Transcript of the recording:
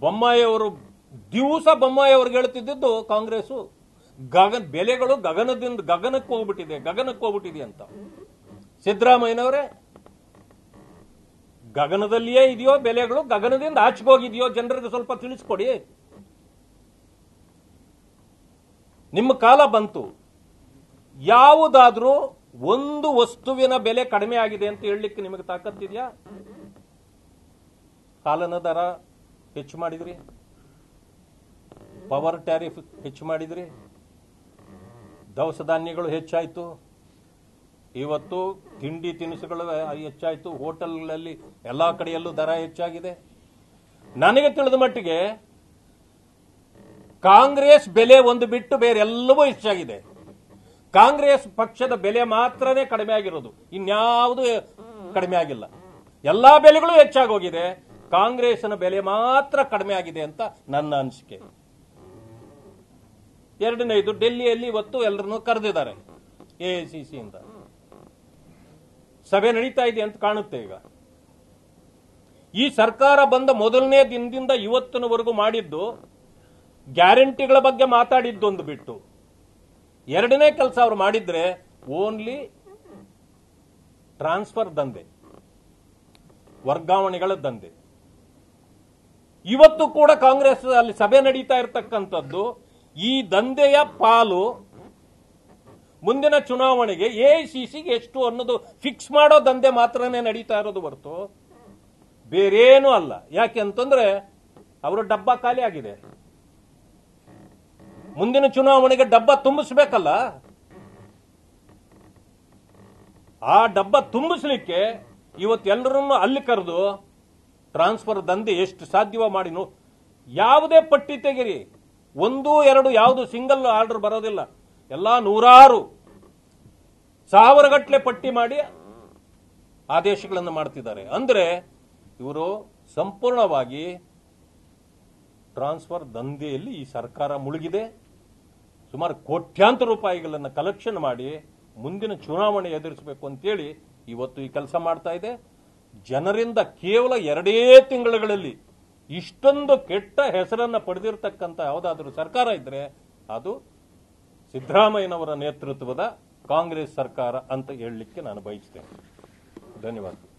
ಬೊಮ್ಮಾಯಿ ಅವರು ದಿವಸ ಬೊಮ್ಮಾಯಿ ಅವ್ರಿಗೆ ಹೇಳ್ತಿದ್ದು ಕಾಂಗ್ರೆಸ್ ಗಗನ ಬೆಲೆಗಳು ಗಗನದಿಂದ ಗಗನಕ್ಕೆ ಹೋಗ್ಬಿಟ್ಟಿದೆ ಗಗನಕ್ಕೆ ಹೋಗ್ಬಿಟ್ಟಿದೆ ಅಂತ ಸಿದ್ದರಾಮಯ್ಯನವರೇ ಗಗನದಲ್ಲಿಯೇ ಇದೆಯೋ ಬೆಲೆಗಳು ಗಗನದಿಂದ ಆಚೆಗೆ ಹೋಗಿದೆಯೋ ಜನರಿಗೆ ಸ್ವಲ್ಪ ತಿಳಿಸ್ಕೊಡಿ ನಿಮ್ಮ ಕಾಲ ಬಂತು ಯಾವುದಾದ್ರೂ ಒಂದು ವಸ್ತುವಿನ ಬೆಲೆ ಕಡಿಮೆ ಆಗಿದೆ ಅಂತ ಹೇಳಲಿಕ್ಕೆ ನಿಮಗೆ ತಾಕತ್ತಿದೆಯಾ ಹಾಲನ ದರ ಹೆಚ್ಚು ಮಾಡಿದ್ರಿ ಪವರ್ ಟ್ಯಾರಿಫ್ ಹೆಚ್ಚು ಮಾಡಿದ್ರಿ ದವಸ ಧಾನ್ಯಗಳು ಹೆಚ್ಚಾಯಿತು ಇವತ್ತು ತಿಂಡಿ ತಿನಿಸುಗಳು ಹೆಚ್ಚಾಯಿತು ಹೋಟೆಲ್ಗಳಲ್ಲಿ ಎಲ್ಲ ಕಡೆಯಲ್ಲೂ ದರ ಹೆಚ್ಚಾಗಿದೆ ನನಗೆ ತಿಳಿದ ಮಟ್ಟಿಗೆ ಕಾಂಗ್ರೆಸ್ ಬೆಲೆ ಒಂದು ಬಿಟ್ಟು ಬೇರೆ ಎಲ್ಲವೂ ಹೆಚ್ಚಾಗಿದೆ ಕಾಂಗ್ರೆಸ್ ಪಕ್ಷದ ಬೆಲೆ ಮಾತ್ರನೇ ಕಡಿಮೆ ಆಗಿರೋದು ಇನ್ಯಾವುದು ಕಡಿಮೆ ಆಗಿಲ್ಲ ಎಲ್ಲಾ ಬೆಲೆಗಳು ಹೆಚ್ಚಾಗೋಗಿದೆ ಕಾಂಗ್ರೆಸ್ನ ಬೆಲೆ ಮಾತ್ರ ಕಡಿಮೆ ಆಗಿದೆ ಅಂತ ನನ್ನ ಅನಿಸಿಕೆ ಎರಡನೇದು ಡೆಲ್ಲಿಯಲ್ಲಿ ಇವತ್ತು ಎಲ್ಲರನ್ನು ಕರೆದಿದ್ದಾರೆ ಎಐಸಿಸಿಯಿಂದ ಸಭೆ ನಡೀತಾ ಇದೆ ಅಂತ ಕಾಣುತ್ತೆ ಈಗ ಈ ಸರ್ಕಾರ ಬಂದ ಮೊದಲನೇ ದಿನದಿಂದ ಇವತ್ತಿನವರೆಗೂ ಮಾಡಿದ್ದು ಗ್ಯಾರಂಟಿಗಳ ಬಗ್ಗೆ ಮಾತಾಡಿದ್ದೊಂದು ಬಿಟ್ಟು ಎರಡನೇ ಕೆಲಸ ಅವರು ಮಾಡಿದ್ರೆ ಓನ್ಲಿ ಟ್ರಾನ್ಸ್ಫರ್ ದಂಧೆ ವರ್ಗಾವಣೆಗಳ ದಂಧೆ ಇವತ್ತು ಕೂಡ ಕಾಂಗ್ರೆಸ್ ಅಲ್ಲಿ ಸಭೆ ನಡೀತಾ ಇರತಕ್ಕಂಥದ್ದು ಈ ದಂಧೆಯ ಪಾಲು ಮುಂದಿನ ಚುನಾವಣೆಗೆ ಎಐಸಿಸಿಗೆ ಎಷ್ಟು ಅನ್ನೋದು ಫಿಕ್ಸ್ ಮಾಡೋ ದಂಧೆ ಮಾತ್ರನೇ ನಡೀತಾ ಇರೋದು ಹೊರತು ಬೇರೇನೂ ಅಲ್ಲ ಯಾಕೆ ಅಂತಂದ್ರೆ ಅವರ ಡಬ್ಬ ಖಾಲಿ ಆಗಿದೆ ಮುಂದಿನ ಚುನಾವಣೆಗೆ ಡಬ್ಬ ತುಂಬಿಸ್ಬೇಕಲ್ಲ ಆ ಡಬ್ಬ ತುಂಬಿಸ್ಲಿಕ್ಕೆ ಇವತ್ತು ಎಲ್ಲರನ್ನು ಅಲ್ಲಿ ಕರೆದು ಟ್ರಾನ್ಸ್ಫರ್ ದಂಧೆ ಎಷ್ಟು ಸಾಧ್ಯವೋ ಮಾಡಿ ನೋ ಯಾವುದೇ ಪಟ್ಟಿ ತೆಗಿರಿ ಒಂದು ಎರಡು ಯಾವುದು ಸಿಂಗಲ್ ಆರ್ಡರ್ ಬರೋದಿಲ್ಲ ಎಲ್ಲ ನೂರಾರು ಸಾವಿರಗಟ್ಟಲೆ ಪಟ್ಟಿ ಮಾಡಿ ಆದೇಶಗಳನ್ನು ಮಾಡ್ತಿದ್ದಾರೆ ಅಂದ್ರೆ ಇವರು ಸಂಪೂರ್ಣವಾಗಿ ಟ್ರಾನ್ಸ್ಫರ್ ದಂಧೆಯಲ್ಲಿ ಈ ಸರ್ಕಾರ ಮುಳುಗಿದೆ ಸುಮಾರು ಕೋಟ್ಯಾಂತರ ರೂಪಾಯಿಗಳನ್ನು ಕಲೆಕ್ಷನ್ ಮಾಡಿ ಮುಂದಿನ ಚುನಾವಣೆ ಎದುರಿಸಬೇಕು ಅಂತೇಳಿ ಇವತ್ತು ಈ ಕೆಲಸ ಮಾಡ್ತಾ ಇದೆ ಜನರಿಂದ ಕೇವಲ ಎರಡೇ ತಿಂಗಳುಗಳಲ್ಲಿ ಇಷ್ಟೊಂದು ಕೆಟ್ಟ ಹೆಸರನ್ನ ಪಡೆದಿರತಕ್ಕಂತ ಯಾವುದಾದ್ರೂ ಸರ್ಕಾರ ಇದ್ರೆ ಅದು ಸಿದ್ದರಾಮಯ್ಯನವರ ನೇತೃತ್ವದ ಕಾಂಗ್ರೆಸ್ ಸರ್ಕಾರ ಅಂತ ಹೇಳಲಿಕ್ಕೆ ನಾನು ಬಯಸ್ತೇನೆ ಧನ್ಯವಾದ